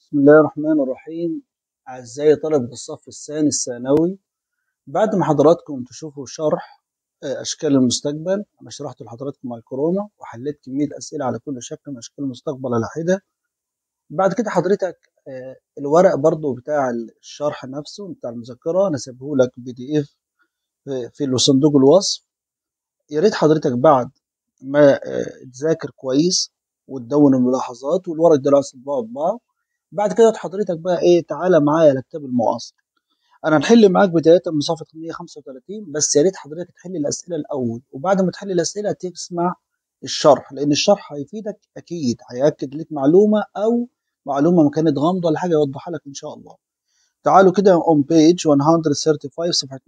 بسم الله الرحمن الرحيم أعزائي طلبة الصف الثاني الثانوي بعد ما حضراتكم تشوفوا شرح آه، أشكال المستقبل أنا شرحت لحضراتكم مع الكورونا وحليت كمية أسئلة على كل شكل من أشكال المستقبل على حدة بعد كده حضرتك آه، الورق برضو بتاع الشرح نفسه بتاع المذكرة أنا سيبه لك بي دي إف في صندوق الوصف يا ريت حضرتك بعد ما آه، تذاكر كويس وتدون الملاحظات والورق ده لو تطبعه اطبعه بعد كده حضرتك بقى ايه تعالى معايا لكتاب المعاصر انا هنحل معاك بدايه من صفحه 135 بس يا ريت حضرتك تحل الاسئله الاول وبعد ما تحل الاسئله تسمع الشرح لان الشرح هيفيدك اكيد هياكد لك معلومه او معلومه ما كانت غامضه ولا حاجه يوضحها لك ان شاء الله تعالوا كده اون بيج 135 صفحه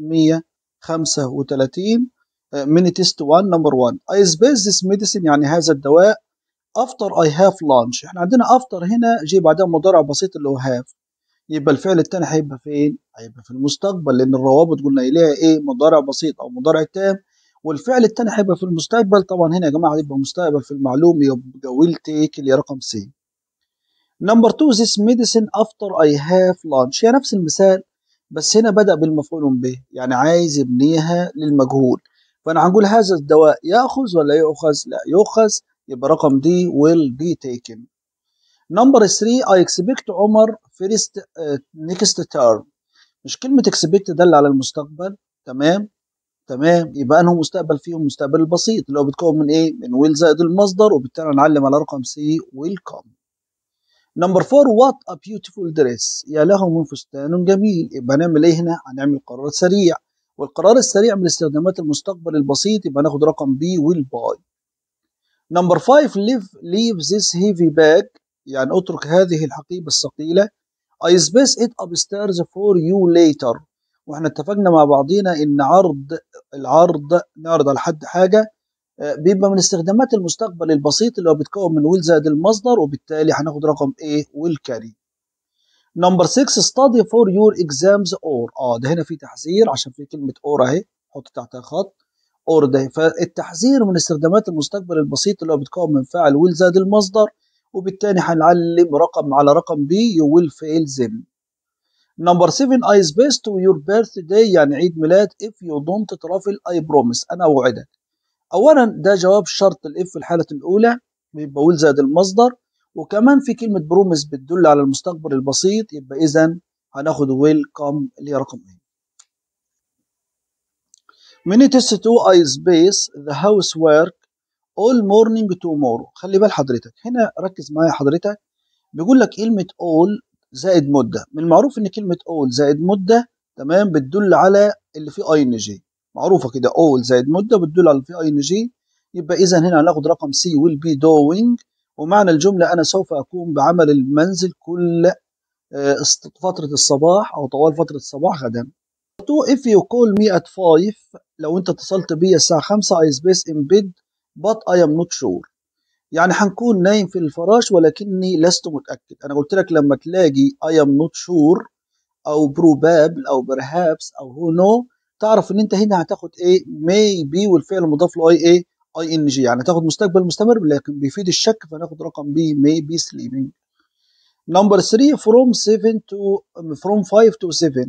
135 ميني تيست 1 نمبر 1 I space this medicine يعني هذا الدواء after I have lunch احنا عندنا after هنا جه بعدها مضارع بسيط اللي هو have يبقى الفعل التاني هيبقى فين؟ هيبقى في المستقبل لأن الروابط قلنا إليها إيه؟ مضارع بسيط أو مضارع تام والفعل التاني هيبقى في المستقبل طبعا هنا يا جماعة هيبقى مستقبل في المعلوم يبقى will take اللي هي رقم سي. نمبر 2 this medicine after I have lunch هي نفس المثال بس هنا بدأ بالمفعول به يعني عايز يبنيها للمجهول فأنا هنقول هذا الدواء يأخذ ولا يؤخذ؟ لا يؤخذ يبقى رقم دي will be taken. نمبر 3 I expect عمر first uh, next term مش كلمة expect دل على المستقبل تمام تمام يبقى انه مستقبل فيهم مستقبل البسيط اللي هو بيتكون من ايه؟ من will زائد المصدر وبالتالي هنعلم على رقم سي will come. نمبر 4 what a beautiful dress يا له من فستان جميل يبقى هنعمل ايه هنا؟ هنعمل قرار سريع والقرار السريع من استخدامات المستقبل البسيط يبقى ناخد رقم بي will buy. نمبر 5 leave leave this heavy bag يعني اترك هذه الحقيبة الثقيلة I space it upstairs for you later واحنا اتفقنا مع بعضينا ان عرض العرض نعرض على حد حاجة بيبقى من استخدامات المستقبل البسيط اللي هو بيتكون من will زائد المصدر وبالتالي هناخد رقم A will carry نمبر 6 study for your exams or اه ده هنا في تحذير عشان في كلمة or اهي حط تحتها خط اور ده فالتحذير من استخدامات المستقبل البسيط اللي هو بيتكون من فاعل will زائد المصدر وبالتالي هنعلم رقم على رقم B you will fail them. نمبر 7 I space to your birthday يعني عيد ميلاد if you don't travel I promise أنا أوعدك. أولا ده جواب شرط الإف في الحالة الأولى بيبقى will زائد المصدر وكمان في كلمة بروميس بتدل على المستقبل البسيط يبقى إذا هناخد will come اللي هي رقم A. Minute 2 I space the housework all morning tomorrow خلي بال حضرتك هنا ركز معايا حضرتك بيقول لك كلمة all زائد مدة من المعروف ان كلمة all زائد مدة تمام بتدل على اللي فيه اي ان جي معروفة كده all زائد مدة بتدل على اللي فيه اي ان جي يبقى اذا هنا هناخد رقم سي will be doing ومعنى الجملة انا سوف اقوم بعمل المنزل كل فترة الصباح او طوال فترة الصباح غدا 2 if you call me at 5 لو انت اتصلت بي الساعة 5 I space in bed but I am not sure يعني هنكون نايم في الفراش ولكني لست متأكد أنا قلت لك لما تلاقي I am not sure أو probable أو perhaps أو who know تعرف إن أنت هنا هتاخد إيه maybe والفعل المضاف له إيه اي ان جي يعني تاخد مستقبل مستمر لكن بيفيد الشك فناخد رقم بي may be sleeping نمبر 3 from 7 to from 5 to 7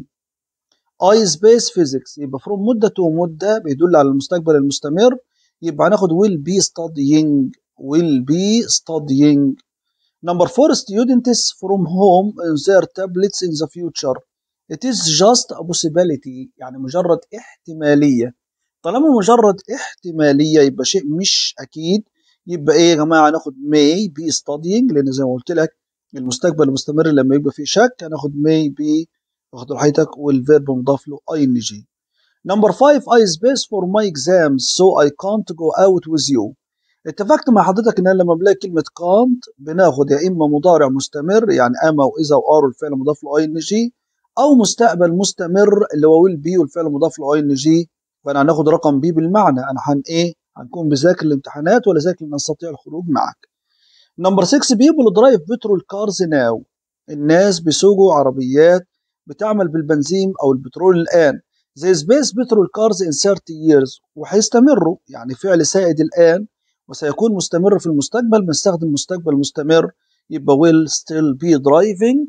I space physics يبقى from مدة to مدة بيدل على المستقبل المستمر يبقى هناخد will be studying will be studying number four students from home on their tablets in the future it is just a possibility يعني مجرد احتمالية طالما مجرد احتمالية يبقى شيء مش أكيد يبقى إيه يا جماعة هناخد may be studying لأن زي ما قلت لك المستقبل المستمر لما يبقى فيه شك هناخد may be واخد راحتك والفيرب مضاف له ing نمبر 5 I space for my exams so I can't go out with you اتفقت مع حضرتك ان لما بلاقي كلمة can't بناخد يا اما مضارع مستمر يعني اما واذا وار والفعل مضاف له اي ان جي او مستقبل مستمر اللي هو will be والفعل مضاف له اي ان جي فانا هناخد رقم بي بالمعنى انا هن ايه هنكون بذاكر الامتحانات ولا ذاكر نستطيع الخروج معك نمبر 6 people drive petrol cars now الناس بيسوقوا عربيات بتعمل بالبنزين او البترول الان زي سبيس بترول كارز ان 30 years وهيستمروا يعني فعل سائد الان وسيكون مستمر في المستقبل بنستخدم مستقبل مستمر يبقى will still be driving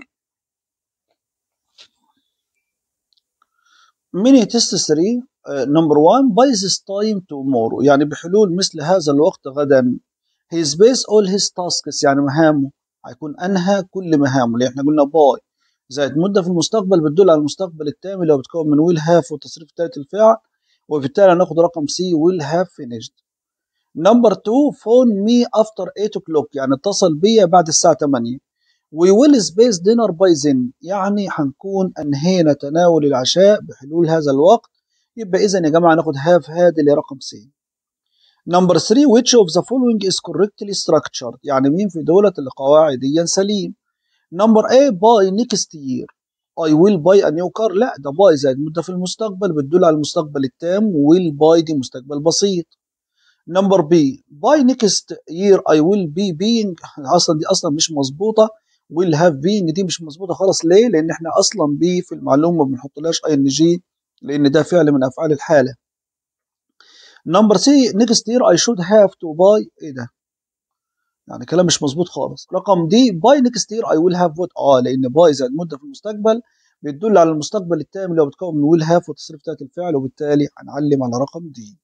mini test 3 نمبر 1 by this time tomorrow يعني بحلول مثل هذا الوقت غدا he space all his tasks يعني مهامه هيكون انهى كل مهامه اللي احنا قلنا باي زائد مده في المستقبل بتدل على المستقبل التام اللي هو بتكون من will have وتصريف ثالث الفعل وبالتالي هناخد رقم سي will have finished نمبر 2 phone me after 8 o'clock يعني اتصل بيا بعد الساعة 8 we will space dinner by then يعني هنكون انهينا تناول العشاء بحلول هذا الوقت يبقى اذا يا جماعة ناخد have had اللي رقم سي نمبر 3 which of the following is correctly structured يعني مين في دولة اللي قواعديا سليم نمبر A by next year I will buy a new car لا ده باي زائد مدة في المستقبل بتدل على المستقبل التام will buy دي مستقبل بسيط نمبر بي باي نيكست يير اي ويل بي بينج اصلا دي اصلا مش مظبوطه ويل هاف بينج دي مش مظبوطه خالص ليه؟ لان احنا اصلا بي في المعلومه ما بنحطلهاش اي ان جي لان ده فعل من افعال الحاله نمبر سي نيكست يير اي شود هاف تو باي ايه ده؟ يعني كلام مش مظبوط خالص رقم دي باي نيكست يير اي ويل هاف وات اه لان باي زائد مده في المستقبل بتدل على المستقبل التام اللي هو بتكون من ويل هاف وتصريف ذات الفعل وبالتالي هنعلم على رقم دي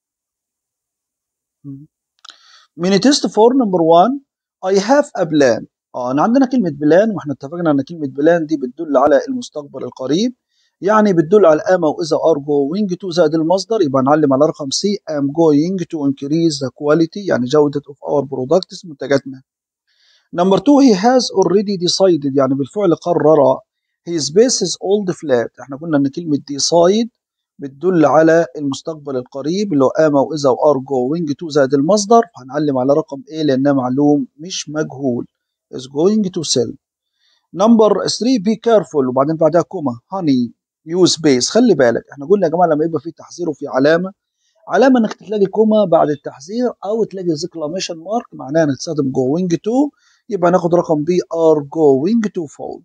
من تيست فور نمبر 1 I have a plan اه انا عندنا كلمة بلان واحنا اتفقنا ان كلمة بلان دي بتدل على المستقبل القريب يعني بتدل على am او اذا are going to زائد المصدر يبقى نعلم على رقم C am going to increase the quality يعني جودة of our products منتجاتنا نمبر 2 he has already decided يعني بالفعل قرر his base is old flat احنا قلنا ان كلمة decide بتدل على المستقبل القريب اللي هو am او اذا وار going to زائد المصدر هنعلم على رقم A لانها معلوم مش مجهول is going to sell نمبر 3 be careful وبعدين بعدها كوما honey use base خلي بالك احنا قلنا يا جماعه لما يبقى في تحذير وفي علامه علامه انك تلاقي كوما بعد التحذير او تلاقي exclamation مارك معناها انك تستخدم going to يبقى ناخد رقم B are going to fall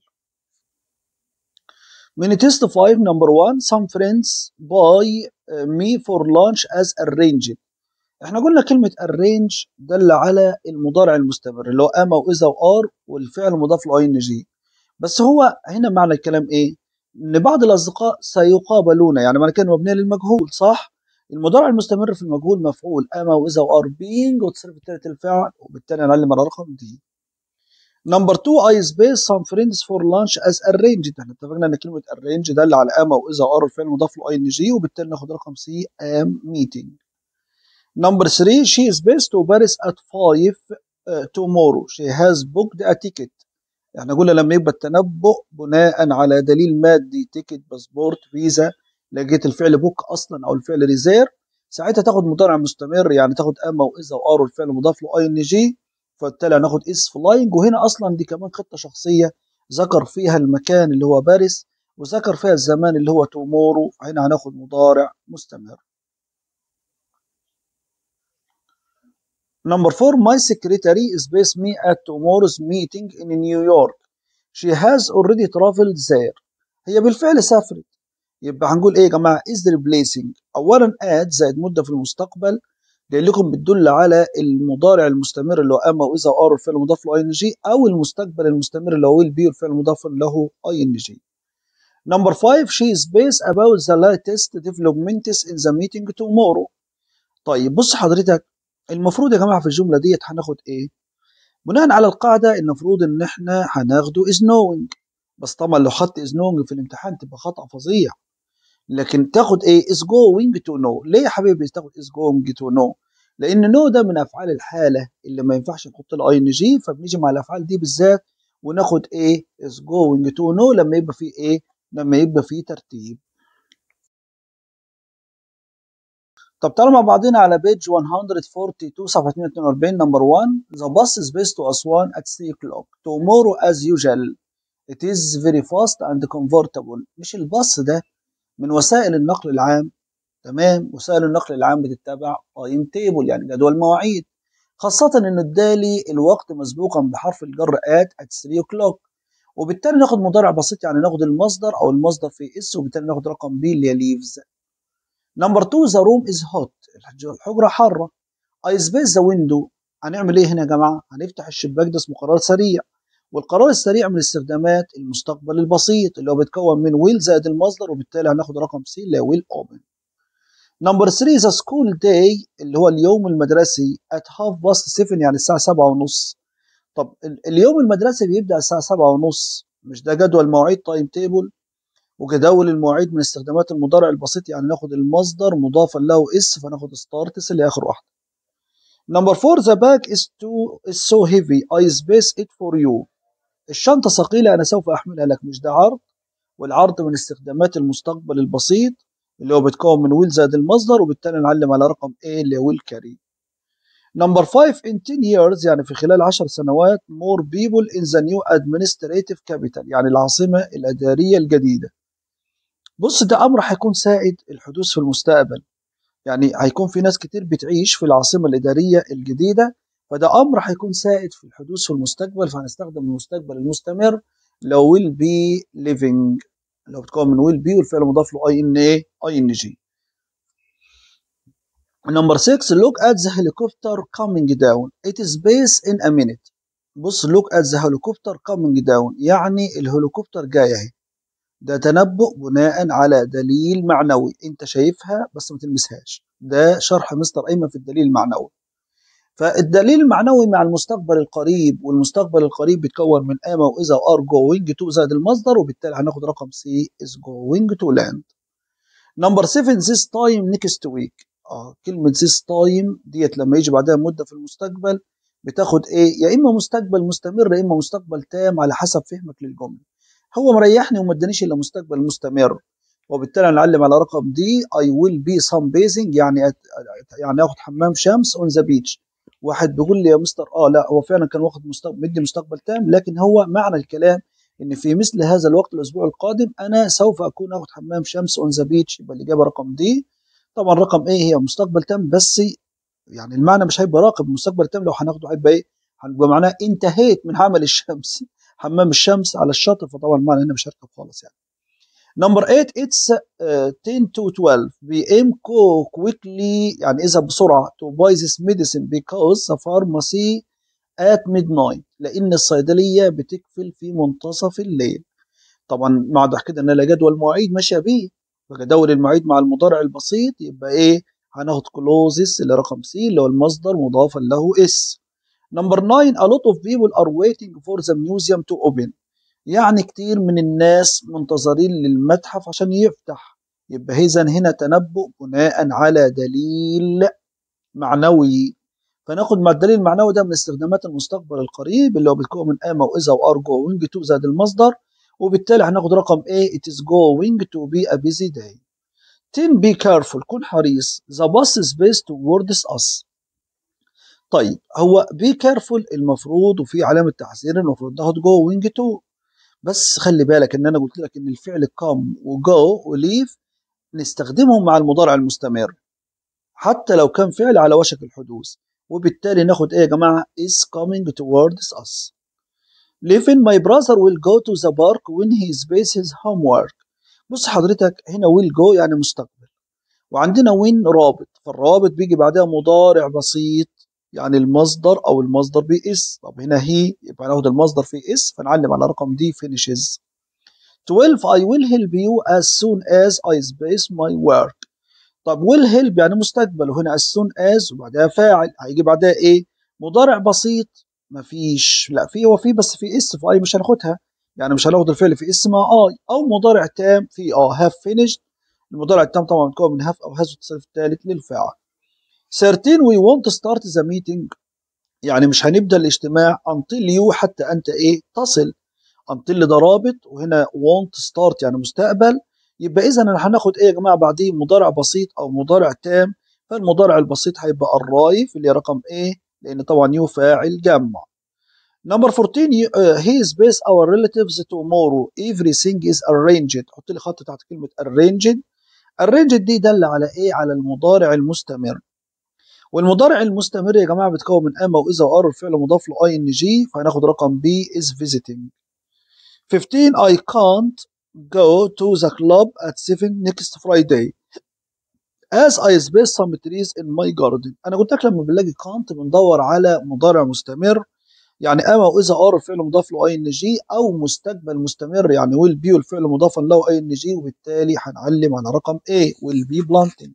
من تيست 5 نمبر 1 some friends buy me for lunch as arranged احنا قلنا كلمة arrange دل على المضارع المستمر اللي هو am او is او are والفعل مضاف له ing بس هو هنا معنى الكلام ايه؟ ان بعض الاصدقاء سيقابلون يعني معنى كلمة مبنية للمجهول صح؟ المضارع المستمر في المجهول مفعول am او is او are being وتصرف التالت الفعل وبالتالي هنعلم على رقم دي نمبر 2 I space some friends for lunch as arranged احنا اتفقنا ان كلمة arrange دل على am او is او are الفعل مضاف له ing وبالتالي ناخد رقم C am meeting نمبر 3 she is based to Paris at 5 uh, tomorrow she has booked a ticket احنا قلنا لما يبقى التنبؤ بناء على دليل مادي تيكت باسبورت فيزا لقيت الفعل بوك اصلا او الفعل ريزير ساعتها تاخد مضارع مستمر يعني تاخد ام او از او ار والفعل مضاف له اي ان جي فبالتالي هناخد اس فلاينج وهنا اصلا دي كمان خطه شخصيه ذكر فيها المكان اللي هو باريس وذكر فيها الزمان اللي هو تومورو هنا هناخد مضارع مستمر Number four, my secretary is based me at tomorrow's meeting in New York. She has already traveled there. هي بالفعل سافرت. يبقى هنقول ايه يا جماعه is replacing اولا at زائد مده في المستقبل جاي لكم بتدل على المضارع المستمر اللي هو اما واذا ار الفعل المضاف له اي ان جي او المستقبل المستمر اللي هو will be والفعل المضاف له اي ان جي. Number five, she is based about the latest developments in the meeting tomorrow. طيب بص حضرتك المفروض يا جماعه في الجمله ديت هناخد ايه؟ بناء على القاعده المفروض ان احنا هناخده is knowing بس طبعا لو خدت is knowing في الامتحان تبقى خطا فظيع لكن تاخد ايه is going to know ليه يا حبيبي تاخد is going to know لان know ده من افعال الحاله اللي ما ينفعش نحط له اي ان جي فبنيجي مع الافعال دي بالذات وناخد ايه is going to know لما يبقى فيه ايه لما يبقى فيه ترتيب طب تعالوا مع بعضنا على بيج 142 صفحة 242 نمبر 1 The bus is based to Aswan at 3 o'clock tomorrow as usual it is very fast and comfortable مش الباص ده من وسائل النقل العام تمام وسائل النقل العام بتتبع تايم تيبل يعني جدول مواعيد خاصة انه ادالي الوقت مسبوقا بحرف الجر at at 3 o'clock وبالتالي ناخد مضارع بسيط يعني ناخد المصدر او المصدر في اس وبالتالي ناخد رقم بي اللي هي leaves نمبر 2 the room is hot الحجرة حارة I space the window هنعمل ايه هنا يا جماعه هنفتح الشباك ده اسمه قرار سريع والقرار السريع من استخدامات المستقبل البسيط اللي هو بيتكون من ويل زائد المصدر وبالتالي هناخد رقم سي اللي هو ويل اوبن نمبر 3 ذا سكول داي اللي هو اليوم المدرسي ات هاف باست 7 يعني الساعه 7 ونص طب اليوم المدرسي بيبدا الساعه 7 ونص مش ده جدول مواعيد تايم تيبل وجداول المواعيد من استخدامات المضارع البسيط يعني ناخد المصدر مضافا له اس فناخد ستارتس اللي اخر واحده نمبر 4 the bag is too is so heavy I space it for you الشنطة ثقيلة أنا سوف أحملها لك مش ده عرض والعرض من استخدامات المستقبل البسيط اللي هو بيتكون من ويل زائد المصدر وبالتالي نعلم على رقم A اللي هو ويل كاري نمبر 5 in 10 years يعني في خلال 10 سنوات more people in the new administrative capital يعني العاصمة الإدارية الجديدة بص ده أمر هيكون سائد الحدوث في المستقبل يعني هيكون في ناس كتير بتعيش في العاصمة الإدارية الجديدة فده أمر هيكون سائد في الحدوث في المستقبل فهنستخدم المستقبل المستمر لو will be living لو بتكون من will be والفعل مضاف له اي ان ايه اي ان جي نمبر 6 look at the helicopter coming down it is based in a minute بص look at the helicopter coming down يعني الهليكوبتر جاي اهي ده تنبؤ بناء على دليل معنوي انت شايفها بس ما تلمسهاش ده شرح مستر ايمن في الدليل المعنوي فالدليل المعنوي مع المستقبل القريب والمستقبل القريب بيتكون من اما واذا وار جوينج تو زائد المصدر وبالتالي هناخد رقم سي از جوينج تو لاند نمبر 7 this time next week اه كلمه this time ديت لما يجي بعدها مده في المستقبل بتاخد ايه يا اما مستقبل مستمر يا اما مستقبل تام على حسب فهمك للجمله هو مريحني وما ادانيش الا مستقبل مستمر وبالتالي هنعلم على رقم دي I will be sun bathing يعني أت... يعني اخد حمام شمس on the beach واحد بيقول لي يا مستر اه لا هو فعلا كان واخد مستقبل مدي مستقبل تام لكن هو معنى الكلام ان في مثل هذا الوقت الاسبوع القادم انا سوف اكون اخد حمام شمس اون ذا بيتش يبقى الاجابه رقم دي طبعا رقم ايه هي مستقبل تام بس يعني المعنى مش هيبقى راقب مستقبل تام لو هناخده هيبقى ايه هنبقى معناه انتهيت من عمل الشمس حمام الشمس على الشاطئ فطبعا المعنى هنا مش هيركب خالص يعني نمبر 8 اتس 10 to 12 بي ام كو كويكلي يعني اذا بسرعه to buy this medicine because the pharmacy at midnight لان الصيدليه بتقفل في منتصف الليل طبعا مع ده كده ان لا جدول مواعيد ماشيه بيه فجدول المواعيد مع المضارع البسيط يبقى ايه هناخد كلوزس اللي رقم سي اللي هو المصدر مضافا له اس نمبر 9 a lot of people are waiting for the museum to open يعني كتير من الناس منتظرين للمتحف عشان يفتح يبقى إذا هنا تنبؤ بناء على دليل معنوي فناخد مع الدليل المعنوي ده من استخدامات المستقبل القريب اللي هو بيتكون من اما واذا وار جوينج تو زائد المصدر وبالتالي هناخد رقم A it is going to be a busy day 10 be careful كن حريص the bus is based towards us طيب هو be careful المفروض وفي علامة تحذير المفروض ناخد going to بس خلي بالك ان انا قلت لك ان الفعل come وجو وليف نستخدمهم مع المضارع المستمر حتى لو كان فعل على وشك الحدوث وبالتالي ناخد ايه يا جماعه is coming towards us Levin my brother will go to the park when he space his homework بص حضرتك هنا will go يعني مستقبل وعندنا when رابط فالرابط بيجي بعدها مضارع بسيط يعني المصدر او المصدر بي اس طب هنا هي يبقى ناخد المصدر في اس فنعلم على رقم دي finishes 12 I will help you as soon as I space my work طب will help يعني مستقبل وهنا as soon as وبعدها فاعل هيجي بعدها ايه مضارع بسيط مفيش لا في هو في بس في اس في اي مش هناخدها يعني مش هناخد الفعل في اس مع اي او مضارع تام في اه هاف finished المضارع التام طبعا بيتكون من هاف او هاز التصريف الثالث للفاعل 13 we want to start the meeting يعني مش هنبدا الاجتماع until you حتى انت ايه تصل until ده رابط وهنا want to start يعني مستقبل يبقى اذا هناخد ايه يا جماعه بعديه مضارع بسيط او مضارع تام فالمضارع البسيط هيبقى الرايف اللي رقم ايه لان طبعا يو فاعل جمع نمبر 14 uh, he is based our relatives tomorrow everything is arranged حط لي خط تحت كلمه arranged arranged دي دل على ايه على المضارع المستمر والمضارع المستمر يا جماعه بيتكون من اما واذا وار الفعل مضاف له اي ان جي فهناخد رقم بي is visiting 15 I can't go to the club at 7 next Friday as I space some trees in my garden انا قلت لك لما بنلاقي كانت بندور على مضارع مستمر يعني اما واذا ار الفعل مضاف له اي ان جي او مستقبل مستمر يعني ويل بي والفعل مضافا له اي ان جي وبالتالي هنعلم على رقم A will be planting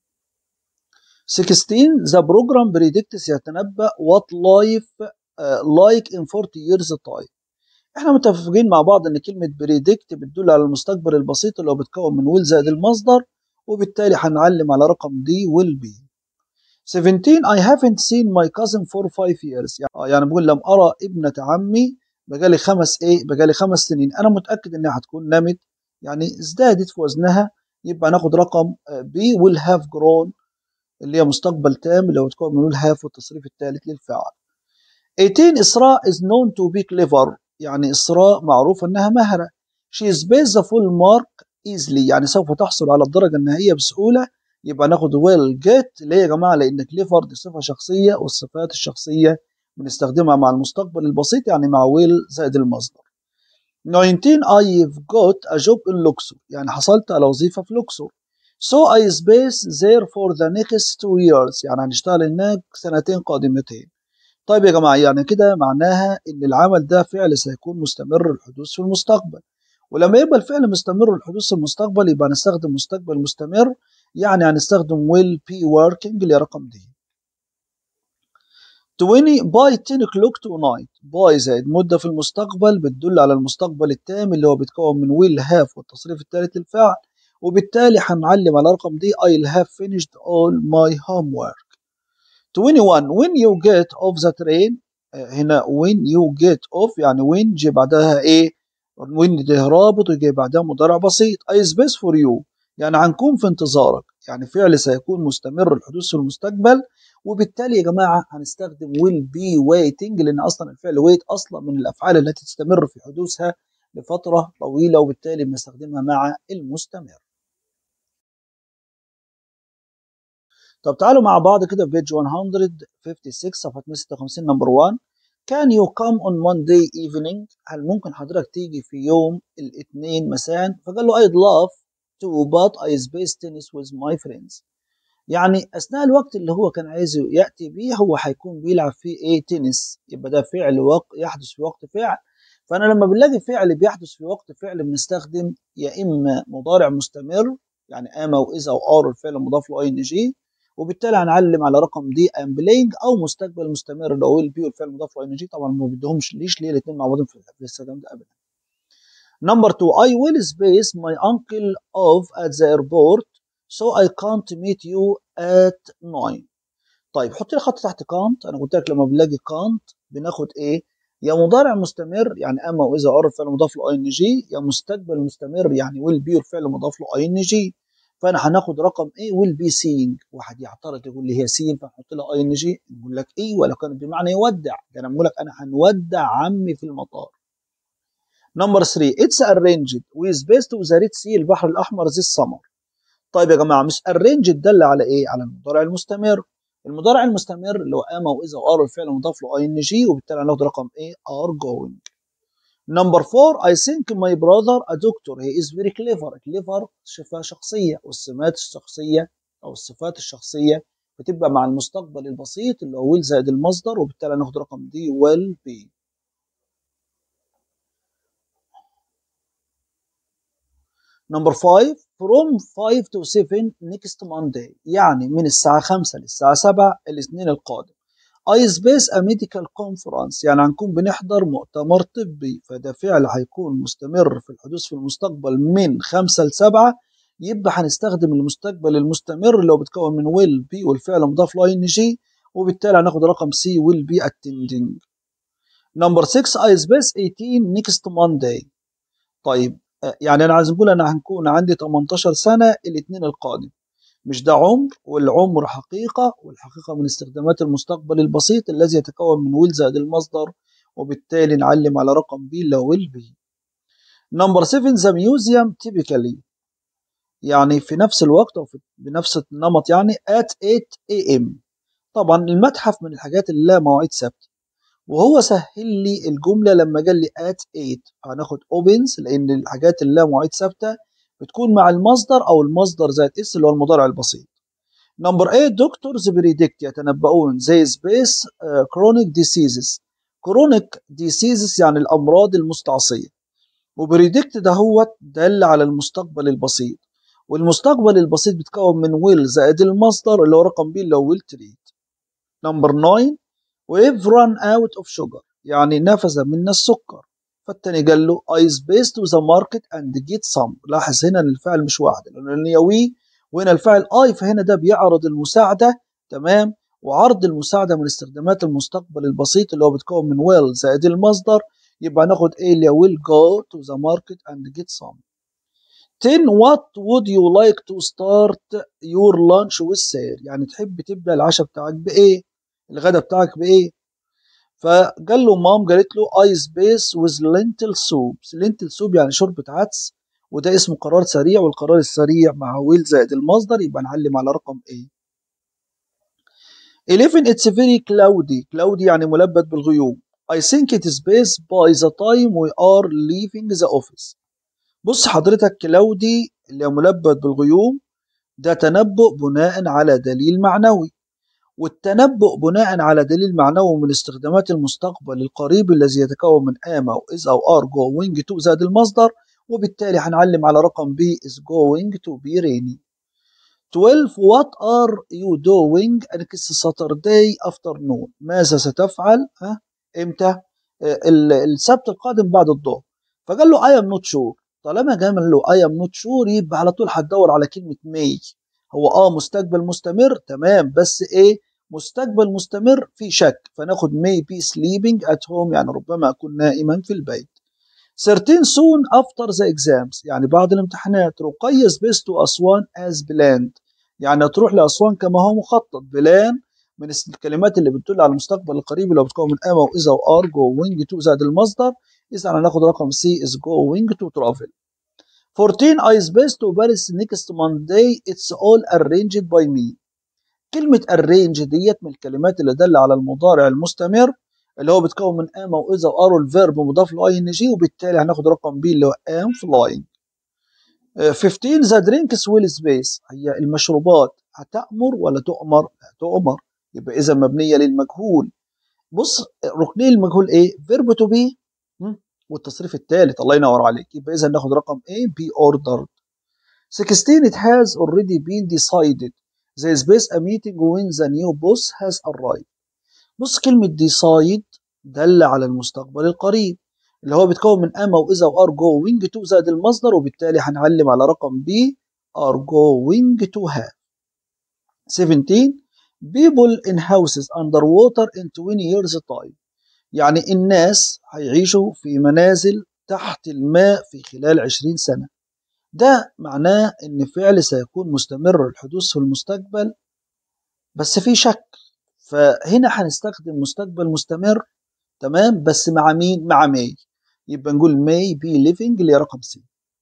16 the program predicts يتنبأ what life uh, like in 40 years time احنا متفقين مع بعض ان كلمة بريدكت بتدل على المستقبل البسيط اللي هو بيتكون من ويل زائد المصدر وبالتالي هنعلم على رقم دي will be 17 I haven't seen my cousin for 5 years يعني بقول لم أرى ابنة عمي بقالي خمس إيه بقالي خمس سنين أنا متأكد إنها هتكون نمت يعني ازدادت في وزنها يبقى ناخد رقم B will have grown اللي هي مستقبل تام اللي هو بتكون من will have والتصريف الثالث للفعل 18 إسراء is known to be clever يعني إسراء معروفة إنها مهرة she is based the full mark easily يعني سوف تحصل على الدرجة النهائية بسهولة يبقى ناخد will get ليه يا جماعة لأن كليفر دي صفة شخصية والصفات الشخصية بنستخدمها مع المستقبل البسيط يعني مع will زائد المصدر 19 I've got a job in Luxor يعني حصلت على وظيفة في لوكسور so I space there for the next two years يعني هنشتغل هناك سنتين قادمتين طيب يا جماعة يعني كده معناها إن العمل ده فعل سيكون مستمر الحدوث في المستقبل ولما يبقى الفعل مستمر الحدوث في المستقبل يبقى نستخدم مستقبل مستمر يعني هنستخدم will be working اللي رقم دي 20 by 10 o'clock tonight by زائد مدة في المستقبل بتدل على المستقبل التام اللي هو بيتكون من will have والتصريف الثالث للفعل وبالتالي هنعلم على رقم دي I'll have finished all my homework 21 when you get off the train هنا when you get off يعني when جي بعدها ايه when ده رابط ويجي بعدها مضارع بسيط I space for you يعني هنكون في انتظارك يعني فعل سيكون مستمر الحدوث في المستقبل وبالتالي يا جماعة هنستخدم will be waiting لأن أصلا الفعل wait أصلا من الأفعال التي تستمر في حدوثها لفترة طويلة وبالتالي بنستخدمها مع المستمر طب تعالوا مع بعض كده في بيج 156 صفحة 156 نمبر 1 Can you come on Monday evening؟ هل ممكن حضرتك تيجي في يوم الاثنين مساء؟ فقال له I'd love to but I space tennis with my friends. يعني أثناء الوقت اللي هو كان عايز يأتي بيه هو هيكون بيلعب فيه إيه تنس يبقى ده فعل وقت يحدث في وقت فعل فأنا لما بنلاقي فعل بيحدث في وقت فعل بنستخدم يا إما مضارع مستمر يعني أما وإذا وآر الفعل مضاف له أي إن جي وبالتالي هنعلم على رقم دي ام بلاينج او مستقبل مستمر اللي هو البي والفعل المضاف له ان جي طبعا ما بدهمش ليش ليه الاثنين مع بعض في الاستخدام ده ابدا نمبر 2 I will space my uncle off at the airport so I can't meet you at 9 طيب حط لي خط تحت كانت انا قلت لك لما بنلاقي كانت بناخد ايه يا مضارع مستمر يعني اما واذا عرف الفعل مضاف له اي ان جي يا مستقبل مستمر يعني will be والفعل مضاف له اي ان جي فانا هناخد رقم ايه ويل بي سينج واحد يعترض يقول لي هي سين فنحط لها اي ان جي نقول لك ايه ولا كانت بمعنى يودع ده انا بقول لك انا هنودع عمي في المطار نمبر 3 اتس ارينجد ويز بيست تو ذا ريد سي البحر الاحمر ذي السمر طيب يا جماعه مش ارينجد دل على ايه على المضارع المستمر المضارع المستمر اللي هو اما واذا وار الفعل مضاف له اي ان جي وبالتالي هناخد رقم ايه ار جوينج نمبر 4 I think my brother a doctor he is very clever clever صفة شخصية والسمات الشخصية أو الصفات الشخصية بتبقى مع المستقبل البسيط اللي هو will زائد المصدر وبالتالي هناخد رقم دي will be نمبر 5 from 5 to 7 next Monday يعني من الساعة 5 للساعة 7 الاثنين القادم اي سبيس ا ميديكال كونفرنس يعني هنكون بنحضر مؤتمر طبي فده فعل هيكون مستمر في الحدوث في المستقبل من 5 ل 7 يبقى هنستخدم المستقبل المستمر اللي هو بيتكون من ويل بي والفعل مضاف له ان جي وبالتالي هناخد رقم سي ويل بي اتندنج نمبر 6 اي سبيس 18 نيكست مانداي طيب يعني انا عايز نقول انا هنكون عندي 18 سنه الاثنين القادم مش ده عمر والعمر حقيقة والحقيقة من استخدامات المستقبل البسيط الذي يتكون من ويل زائد المصدر وبالتالي نعلم على رقم بي اللي هو ويل بي نمبر 7 ذا ميوزيوم typically يعني في نفس الوقت أو في بنفس النمط يعني at 8 am طبعا المتحف من الحاجات اللي لها مواعيد ثابتة وهو سهل لي الجملة لما قال لي at 8 هناخد opens لأن الحاجات اللي لها مواعيد ثابتة بتكون مع المصدر او المصدر زائد اس اللي هو المضارع البسيط نمبر 8 دكتورز بريدكت يتنبؤون زي سبيس كرونيك ديسيزز كرونيك ديسيزز يعني الامراض المستعصيه وبريدكت ده هو دل على المستقبل البسيط والمستقبل البسيط بيتكون من ويل زائد المصدر اللي هو رقم بي اللي هو ويل تريد نمبر 9 we've run out of sugar يعني نفذ منا السكر فالتاني قال له I spaced to the market and get some لاحظ هنا ان الفعل مش واحد لان هي وي وهنا الفعل I فهنا ده بيعرض المساعدة تمام وعرض المساعدة من استخدامات المستقبل البسيط اللي هو بيتكون من will زائد المصدر يبقى ناخد ايه اللي will go to the market and get some 10 what would you like to start your lunch with sir يعني تحب تبدأ العشاء بتاعك بإيه الغداء بتاعك بإيه فقال له مام قالت له ايس بيس ويز لينتل سوب لينتل سوب يعني شوربة عدس وده اسمه قرار سريع والقرار السريع مع ويل زائد المصدر يبقى نعلم على رقم ايه 11 it's very cloudy cloudy يعني ملبد بالغيوم I think it is best by the time we are leaving the office بص حضرتك كلاودي اللي ملبد بالغيوم ده تنبؤ بناء على دليل معنوي والتنبؤ بناء على دليل معنوي من استخدامات المستقبل القريب الذي يتكون من am أو is أو are going to زائد المصدر وبالتالي هنعلم على رقم B is going to be rainy 12 what are you doing next Saturday afternoon ماذا ستفعل ها امتى السبت القادم بعد الظهر فقال له I am not sure طالما قال له I am not sure يبقى على طول هتدور على كلمة may هو اه مستقبل مستمر تمام بس ايه مستقبل مستمر في شك فناخد may be sleeping at home يعني ربما أكون نائما في البيت 13 soon after the exams يعني بعد الامتحانات رقي space to أسوان as planned يعني تروح لأسوان كما هو مخطط بلان من الكلمات اللي بتدل على المستقبل القريب اللي بتكون من أما وإذا وآر going to زائد المصدر إذا هناخد رقم C is going to travel 14 I space to Paris next Monday it's all arranged by me كلمة arrange ديت من الكلمات اللي دل على المضارع المستمر اللي هو بتكون من am وإذا وآر الفيرب مضاف له ing وبالتالي هناخد رقم B اللي هو am flying 15 the drinks will space هي المشروبات هتأمر ولا تؤمر؟ لا تؤمر يبقى إذا مبنية للمجهول بص ركني المجهول إيه؟ فيرب تو بي والتصريف الثالث الله ينور عليك يبقى إذا ناخد رقم A be ordered 16 it has already been decided there is best a meeting when the new boss has arrived بص كلمة decide دل على المستقبل القريب اللي هو بيتكون من أما وإذا وآر going to زائد المصدر وبالتالي هنعلم على رقم B are going to have 17 people in houses underwater in 20 years time يعني الناس هيعيشوا في منازل تحت الماء في خلال 20 سنة ده معناه ان فعل سيكون مستمر الحدوث في المستقبل بس في شك فهنا هنستخدم مستقبل مستمر تمام بس مع مين مع ماي يبقى نقول may be living اللي هي رقم سي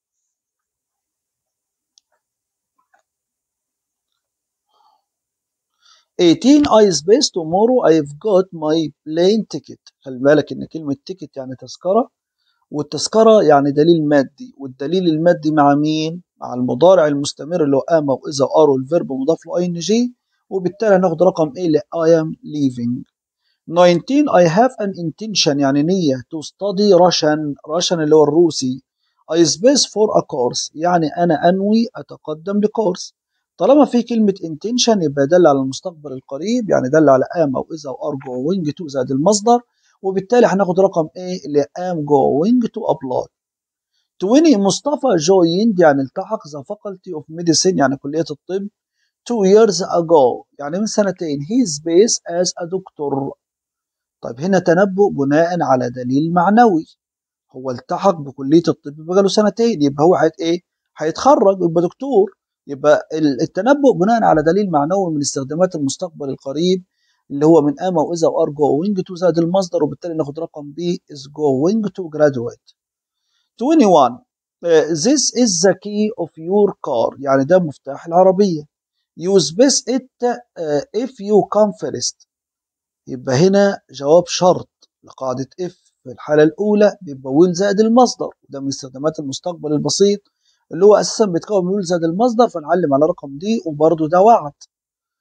eighteen I space tomorrow I've got my plane ticket خلي بالك ان كلمة ticket يعني تذكرة والتذكرة يعني دليل مادي والدليل المادي مع مين؟ مع المضارع المستمر اللي هو أما وإذا وآر الفيرب مضاف له ing وبالتالي هناخد رقم A ل I am leaving 19 I have an intention يعني نية to study Russian Russian اللي هو الروسي I space for a course يعني أنا أنوي أتقدم لكورس طالما في كلمة intention يبقى دل على المستقبل القريب يعني دل على am أو إذا أو are going to زائد المصدر وبالتالي هناخد رقم A اللي am going to apply 20 مصطفى joined يعني التحق the faculty of medicine يعني كلية الطب two years ago يعني من سنتين he space as a doctor طيب هنا تنبؤ بناء على دليل معنوي هو التحق بكلية الطب بقى له سنتين يبقى هو حيت ايه هيتخرج يبقى دكتور يبقى التنبؤ بناء على دليل معنوي من استخدامات المستقبل القريب اللي هو من أما وإذا وأر going to زائد المصدر وبالتالي ناخد رقم B is going to graduate 21 uh, this is the key of your car يعني ده مفتاح العربية use best it uh, if you come first يبقى هنا جواب شرط لقاعدة if في الحالة الأولى بيبقى will زائد المصدر وده من استخدامات المستقبل البسيط اللي هو أساسا بيتكون من will زائد المصدر فنعلم على رقم دي وبرضه ده وعد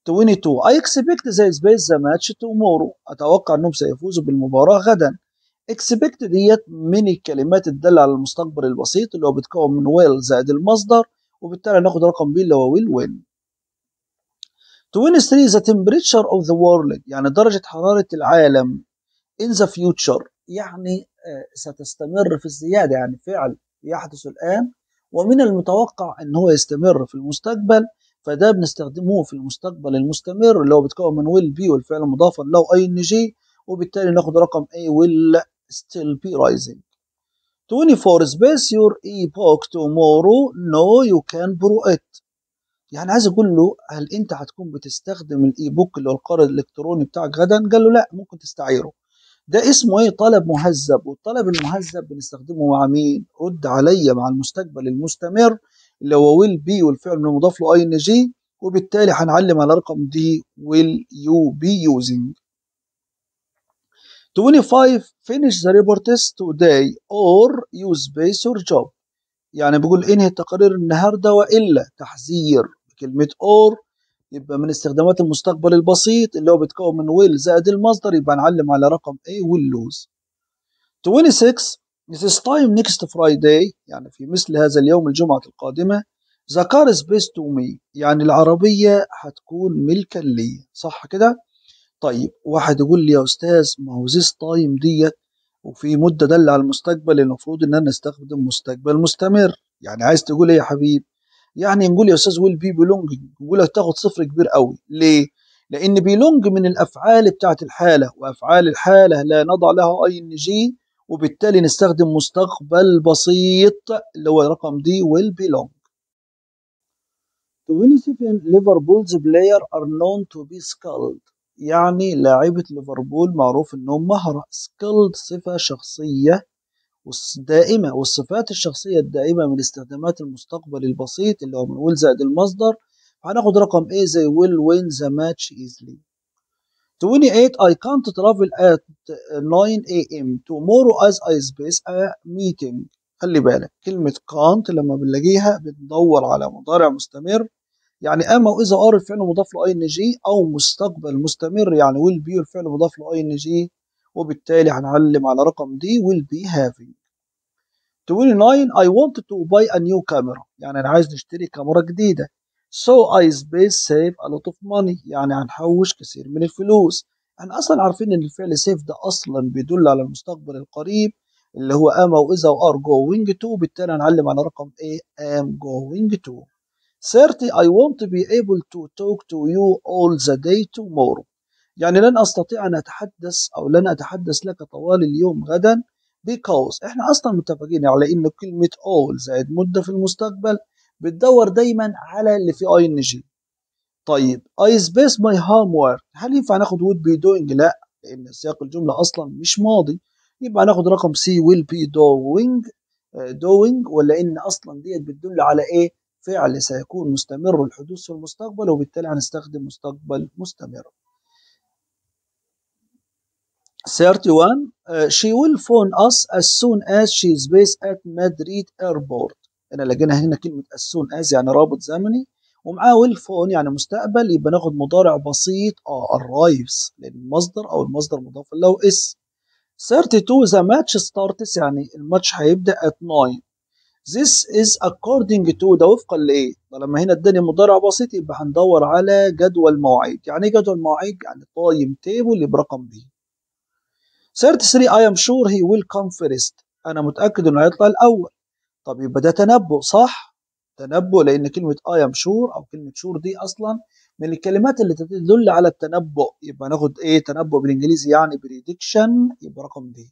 22 I expect the space the match tomorrow أتوقع أنهم سيفوزوا بالمباراة غدا expect ديت من الكلمات الدالة على المستقبل البسيط اللي هو بيتكون من will زائد المصدر وبالتالي ناخد رقم B اللي هو will win 23 the temperature of the world يعني درجة حرارة العالم in the future يعني ستستمر في الزيادة يعني فعل يحدث الآن ومن المتوقع أن هو يستمر في المستقبل فده بنستخدمه في المستقبل المستمر اللي هو بيتكون من will be والفعل مضافا له ing وبالتالي ناخد رقم A will still be rising 24 space your e-book tomorrow no you can borrow it يعني عايز اقول له هل انت هتكون بتستخدم الاي بوك اللي هو القارئ الالكتروني بتاعك غدا قال له لا ممكن تستعيره ده اسمه ايه طلب مهذب والطلب المهذب بنستخدمه مع مين رد عليا مع المستقبل المستمر اللي هو will be والفعل المضاف له ing وبالتالي هنعلم على رقم دي will you be using 25 finish the report test today or use space your job يعني بيقول انهي التقارير النهارده والا تحذير بكلمه or يبقى من استخدامات المستقبل البسيط اللي هو بيتكون من will زائد المصدر يبقى نعلم على رقم A will lose 26 It is time next Friday يعني في مثل هذا اليوم الجمعة القادمة The car is based to me يعني العربية هتكون ملكا لي صح كده؟ طيب واحد يقول لي يا أستاذ ما هو this time ديت وفي مدة دل على المستقبل المفروض إن أنا أستخدم مستقبل مستمر يعني عايز تقول إيه يا حبيب؟ يعني نقول يا أستاذ ويل بي بيلونج يقول لك تاخد صفر كبير قوي ليه؟ لأن بيلونج من الأفعال بتاعت الحالة وأفعال الحالة لا نضع لها أي إن جي وبالتالي نستخدم مستقبل بسيط اللي هو رقم دي will belong 27 ليفربولز بلاير are known to be skilled يعني لاعيبة ليفربول معروف انهم مهرة skilled صفة شخصية دائمة والصفات الشخصية الدائمة من استخدامات المستقبل البسيط اللي هو من will زائد المصدر هناخد رقم A زي will win the match easily 28 I can't travel at 9 a.m. tomorrow as I space a meeting خلي بالك كلمة can't لما بنلاقيها بندور على مضارع مستمر يعني أما وإذا ار الفعل مضاف له اي ان جي أو مستقبل مستمر يعني will be الفعل مضاف له اي ان جي وبالتالي هنعلم على رقم دي will be having 29 I want to buy a new camera يعني أنا عايز نشتري كاميرا جديدة So I space save a lot of money يعني هنحوش كثير من الفلوس احنا اصلا عارفين ان الفعل save ده اصلا بيدل على المستقبل القريب اللي هو am او is او are going to بالتالي هنعلم على رقم A am going to 30 I want to be able to talk to you all the day tomorrow يعني لن استطيع ان اتحدث او لن اتحدث لك طوال اليوم غدا because احنا اصلا متفقين على ان كلمة all زائد مدة في المستقبل بتدور دايما على اللي فيه اي ان جي طيب I space my homework هل ينفع ناخد would be doing لا لان سياق الجمله اصلا مش ماضي يبقى ناخد رقم C will be doing doing ولا ان اصلا ديت بتدل على ايه فعل سيكون مستمر الحدوث في المستقبل وبالتالي هنستخدم مستقبل مستمر 31 uh, she will phone us as soon as she is based at Madrid airport هنا لقينا هنا كلمة as soon as يعني رابط زمني ومعاه will phone يعني مستقبل يبقى ناخد مضارع بسيط اه arrives لأن المصدر أو المصدر مضاف له اس 32 the match starts يعني الماتش هيبدأ at 9 This is according to ده وفقا لإيه؟ لما هنا اداني مضارع بسيط يبقى هندور على جدول مواعيد، يعني إيه جدول مواعيد؟ يعني تايم تيبل اللي برقم دي. 33 I am sure he will come first أنا متأكد إنه هيطلع الأول. طب يبقى ده تنبؤ صح؟ تنبؤ لأن كلمة I am sure أو كلمة sure دي أصلا من الكلمات اللي تدل على التنبؤ يبقى ناخد إيه تنبؤ بالإنجليزي يعني prediction يبقى رقم دي.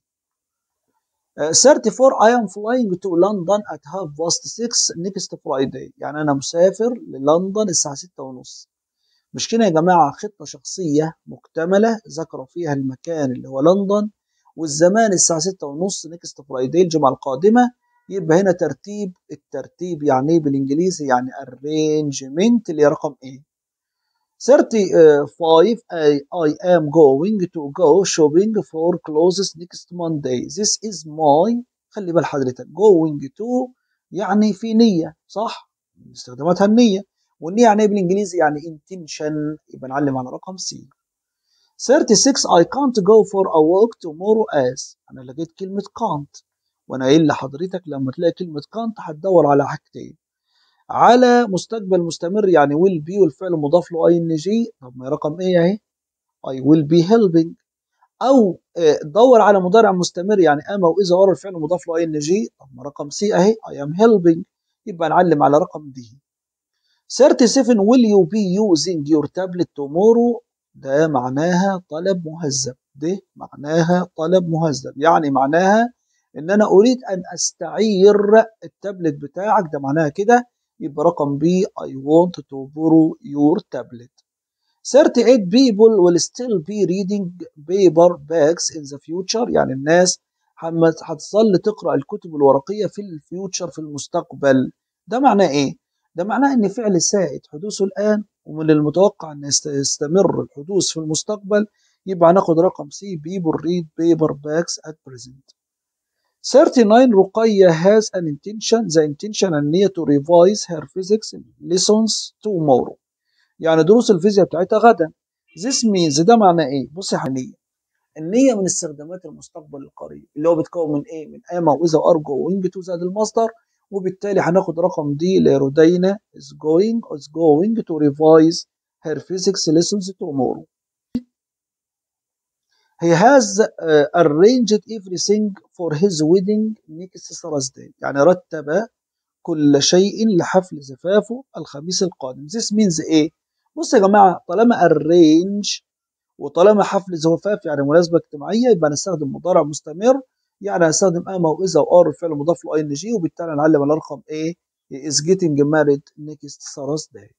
34 I am flying to London at half past 6 next Friday يعني أنا مسافر للندن الساعة 6 ونص مش كده يا جماعة خطة شخصية مكتملة ذكروا فيها المكان اللي هو لندن والزمان الساعة 6 ونص next Friday الجمعة القادمة يبقى هنا ترتيب الترتيب يعني ايه بالانجليزي يعني arrangement اللي هي رقم ايه 35 I, I am going to go shopping for clothes next Monday this is my خلي بال حضرتك going to يعني في نية صح استخداماتها النية والنية يعني ايه بالانجليزي يعني intention يبقى نعلم على رقم سي 36 I can't go for a walk tomorrow as انا لقيت كلمة can't وانا قايل لحضرتك لما تلاقي كلمة can't هتدور على حاجتين على مستقبل مستمر يعني will be والفعل مضاف له ing طب ما رقم ايه اهي I will be helping او دور على مضارع مستمر يعني اما واذا ورا الفعل مضاف له ing طب ما رقم سي اهي I am helping يبقى نعلم على رقم دي 37 will you be using your tablet tomorrow ده معناها طلب مهذب ده معناها طلب مهذب يعني معناها ان انا اريد ان استعير التابلت بتاعك ده معناها كده يبقى رقم بي I want to borrow your tablet 38 people will still be reading paper bags in the future يعني الناس هتظل تقرأ الكتب الورقية في الفيوتشر في المستقبل ده معناه ايه؟ ده معناه ان فعل سائد حدوثه الآن ومن المتوقع ان يستمر الحدوث في المستقبل يبقى هناخد رقم سي people read paper bags at present 39 رقية has an intention the intention النية to revise her physics lessons tomorrow يعني دروس الفيزياء بتاعتها غدا this means ده معناه ايه بص يا النية النية من استخدامات المستقبل القريب اللي هو بيتكون من ايه من اما واذا وارجو وينج تو زائد المصدر وبالتالي هناخد رقم دي لرودينا is going is going to revise her physics lessons tomorrow he has uh, arranged everything for his wedding next Thursday يعني رتب كل شيء لحفل زفافه الخميس القادم this means ايه بص يا جماعة طالما arrange وطالما حفل زفاف يعني مناسبة اجتماعية يبقى نستخدم مضارع مستمر يعني هنستخدم اما واذا وار الفعل مضاف له ان جي وبالتالي نعلم على رقم ايه he is getting married next Thursday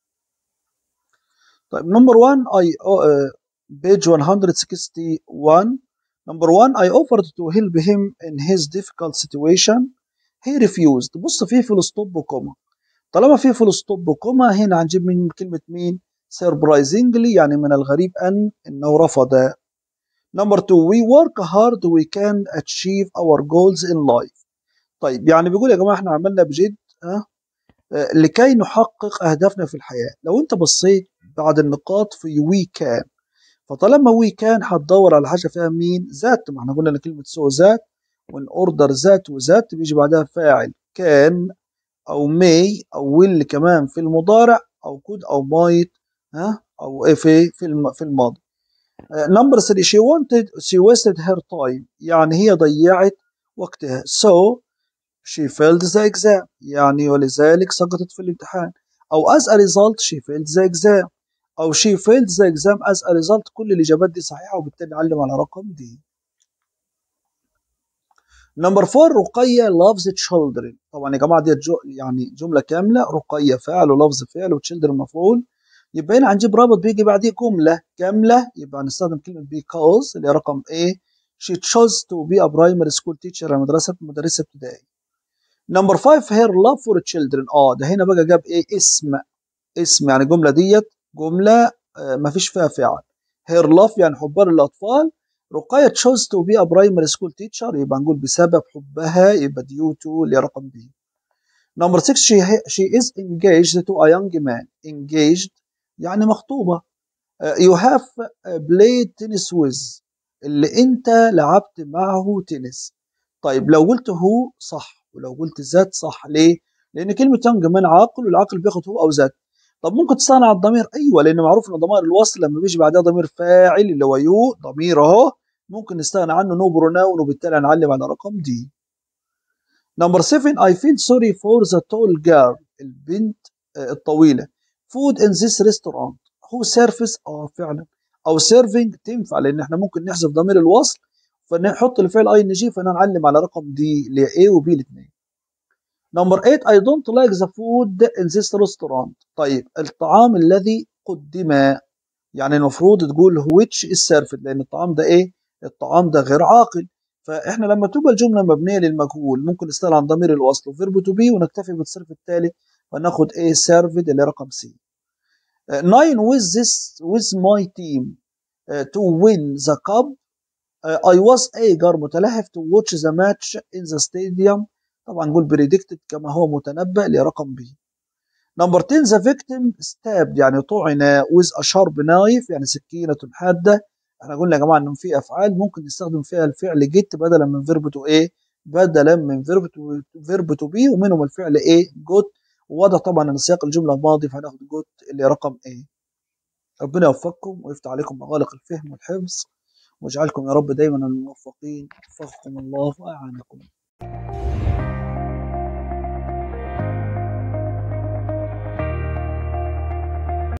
طيب نمبر 1 I uh, page 161 number 1 I offered to help him in his difficult situation he refused بص فيه فول ستوب وكوما طالما فيه فول ستوب وكوما هنا هنجيب من كلمة مين surprisingly يعني من الغريب أن إنه رفض Number two, we work hard we can achieve our goals in life. طيب يعني بيقول يا جماعة احنا عملنا بجد اه لكي نحقق أهدافنا في الحياة. لو أنت بصيت بعد النقاط في we can فطالما we can هتدور على حاجة فيها مين؟ ذات ما احنا قلنا إن كلمة سو ذات وإن أوردر ذات وذات بيجي بعدها فاعل can أو may أو will كمان في المضارع أو could أو might ها أو في في الماضي. نمبر 3 she wanted she wasted her time يعني هي ضيعت وقتها so she failed the exam يعني ولذلك سقطت في الامتحان أو as a result she failed the exam أو she failed the exam as a result كل الإجابات دي صحيحة وبالتالي نعلم على رقم دي نمبر 4 رقية loves children طبعا يا جماعة دي جو يعني جملة كاملة رقية فعل ولفظ فعل وchildren مفعول يبقى هنا هنجيب رابط بيجي بعديه جملة كاملة يبقى هنستخدم كلمة because اللي هي رقم A she chose to be a primary school teacher مدرسة مدرسة ابتدائي نمبر 5 her love for children اه ده هنا بقى جاب ايه اسم اسم يعني الجملة ديت جملة آه ما فيش فيها فعل her love يعني حبها للأطفال رقية chose to be a primary school teacher يبقى نقول بسبب حبها يبقى due to اللي هي رقم B نمبر 6 she, she is engaged to a young man engaged يعني مخطوبة uh, you have played tennis with اللي انت لعبت معه تنس طيب لو قلت هو صح ولو قلت ذات صح ليه لان كلمة يونج مان عاقل والعاقل بياخد هو او ذات طب ممكن تستغنى عن الضمير ايوه لان معروف ان ضمائر الوصل لما بيجي بعدها ضمير فاعل اللي هو يو ضمير اهو ممكن نستغنى عنه نو بروناون وبالتالي هنعلم على رقم دي نمبر 7 I feel sorry for the tall girl البنت الطويلة food in this restaurant who service اه فعلا او serving تنفع لان احنا ممكن نحذف ضمير الوصل فنحط الفعل اي ان جي فنعلم على رقم دي اللي هي A و B الاثنين نمبر 8 I don't like the food in this restaurant طيب الطعام الذي قدم يعني المفروض تقول which is served لان الطعام ده ايه الطعام ده غير عاقل فاحنا لما تبقى الجمله مبنيه للمجهول ممكن نستغنى عن ضمير الوصل وفيرب تو بي ونكتفي بالصرف التالي وناخد ايه سيرفد اللي رقم سي 9 with this with my team uh, to win the cup uh, I was eager متلهف to watch the match in the stadium طبعا نقول predicted كما هو متنبأ لرقم بي نمبر 10 ذا فيكتيم ستابد يعني طعن with a sharp knife يعني سكينة حادة احنا قلنا يا جماعة ان في افعال ممكن نستخدم فيها الفعل جيت بدلا من فيرب تو ايه بدلا من فيرب تو فيرب تو بي ومنهم الفعل ايه جوت وواضح طبعا ان سياق الجملة ماضي فهناخد جوت اللي رقم ايه ربنا يوفقكم ويفتح عليكم مغالق الفهم والحفظ واجعلكم يا رب دايما الموفقين وفقكم الله واعانكم